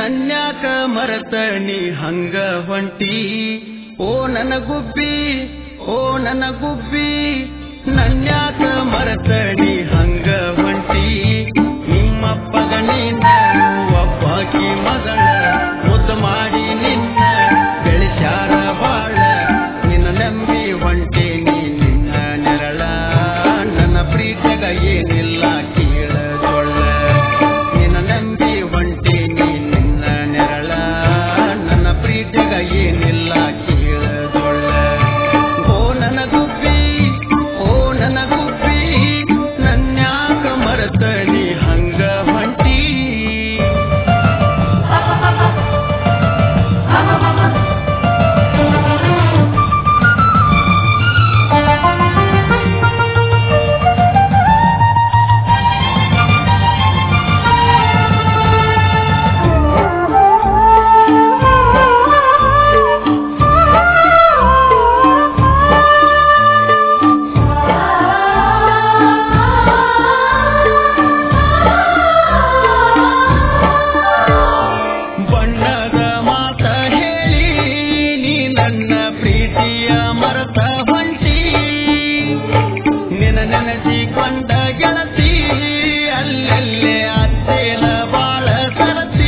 ನನ್ಯಾಕ ಮರತ ನೀ ಹಂಗ ಹೊಂಟಿ ಓ ನನ್ನ ಗುಬ್ಬಿ ಓ ನನ್ನ ಗುಬ್ಬಿ ನನ್ಯಾಕ ಮರತ ನೀ ಹಂಗ ಹೊಂಟಿ ನಿಮ್ಮಪ್ಪಗ ನೀನ ಒಬ್ಬಾಕಿ ಮಗಳ ಮುದ್ದು ಮಾಡಿ ನಿನ್ನ ಬೆಳೆಸ್ಯಾರ ಬಾಳ ನಿನ್ನ ನಂಬಿ ಹೊಂಟಿ ನೀ ನಿನ್ನ ನೆರಳ ನನ್ನ ಪ್ರೀತಿಗ ಏನಿಲ್ಲ ಕೀಳದೊಳ್ಳ ನಿನ್ನ ನಂಬಿ ಹೊಂಟಿ ನೀ ನಿನ್ನ ನೆರಳ ನನ್ನ ಪ್ರೀತಿಗ ಏನಿಲ್ಲ ಕೀಳದೊಳ್ಳ ಓ ನನ್ನ ಗುಬ್ಬಿ ಓ ನನ್ನ ಗುಬ್ಬಿ ನನ್ಯಾಕ ಮರತ ನೀ ಹಂಗ ಹೊಂಟಿ ಬಣ್ಣದ ಮಾತ ಹೇಳಿ ನೀ ನನ್ನ ಪ್ರೀತಿಯ ಮರತ ಹೊಂಟಿ ನಿನ ನೆನೆಸಿಕೊಂಡ ಗೆಳತಿ ಅಲ್ಲೆಲ್ಲೇ ಅತ್ತೇನ ಬಾಳ ಸರತಿ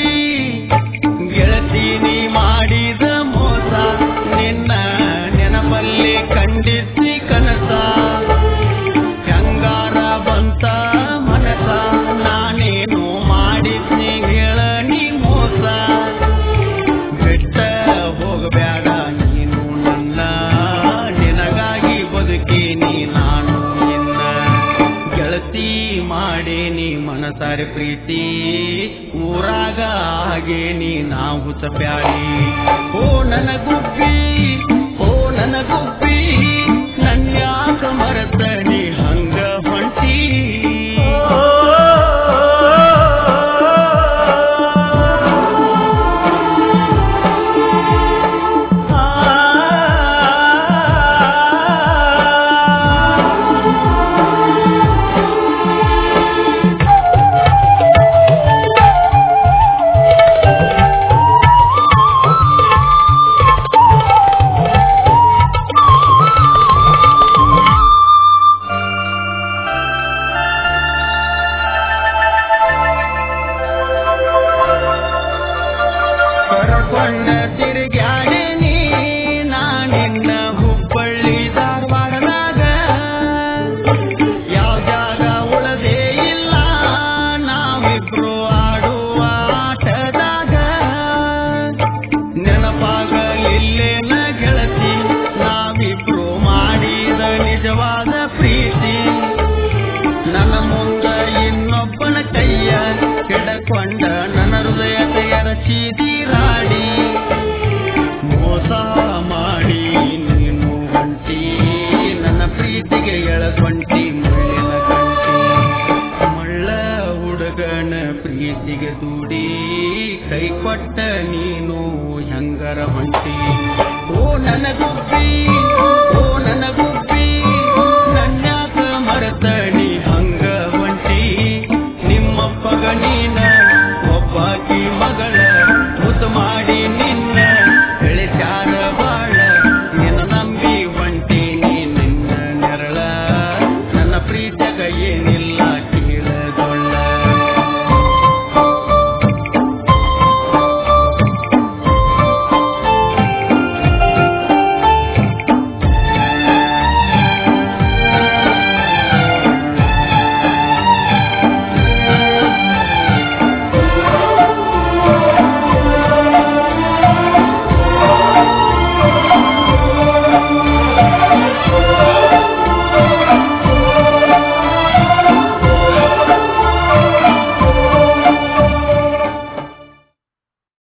ಗೆಳತಿ ನೀ ಮಾಡಿದ ಮೋಸ ನಿನ್ನ ನೆನಪಲ್ಲಿ ಖಂಡಿಸಿ ಕನಸ ಹೆಂಗಾರ ಬಂತ ಮನಸ ನಾನೇನು ಮಾಡಿದ್ನಿ ಹೇಳ ನೀ ಮೋಸ ಬಿಟ್ಟ ಹೋಗಬೇಡ ನೀನು ನನ್ನ ನಿನಗಾಗಿ ಬದುಕೀನಿ ನಾನು ನಿನ್ನ ಗೆಳತಿ ಮಾಡೇನಿ ಮನಸಾರೆ ಪ್ರೀತಿ ಊರಾಗ ಆಗೇನಿ ನಾವು ಚಪ್ಯಾಡಿ ಓ ನನ್ನ ಗುಬ್ಬಿ ಓ ನನ್ನ ಗುಬ್ಬಿ ನನ್ಯಾಕ ಮರತ ನೀ ಹಂಗ ಹೊಂಟಿ ಕರಕೊಂಡ ತಿರುಗಾಡಿನಿ ನಾನಿನ್ನ ಹುಬ್ಬಳ್ಳಿ ಧಾರವಾಡದಾಗ ಯಾವ ಜಾಗ ಉಳದೇ ಇಲ್ಲ ನಾವಿಬ್ರು ಆಡುವ ಆಟದಾಗ ನೆನಪಾಗಲಿಲ್ಲೇನ ಗೆಳತಿ ನಾವಿಬ್ರು ಮಾಡಿದ ನಿಜವಾದ ಪ್ರೀತಿ ನನ್ನ ಮುಂದ ಇನ್ನೊಬ್ಬನ ಕೈಯ ಹಿಡಕೊಂಡ ನನ್ನ ಹೃದಯದ ಎರಚಿದಿರಾಡಿ ಮೋಸ ಮಾಡಿ ನೀನು ಹೊಂಟಿ ನನ್ನ ಪ್ರೀತಿಗೆ ಎಳಗೊಂಟಿ ಮುಳ್ಳಿನ ಗಂಟಿ ಮಳ್ಳ ಹುಡುಗನ ಪ್ರೀತಿಗೆ ದೂಡಿ ಕೈ ಕೊಟ್ಟ ನೀನು ಹೆಂಗರ ಹೊಂಟಿ ಓ ನನ್ನ ಗುಬ್ಬಿ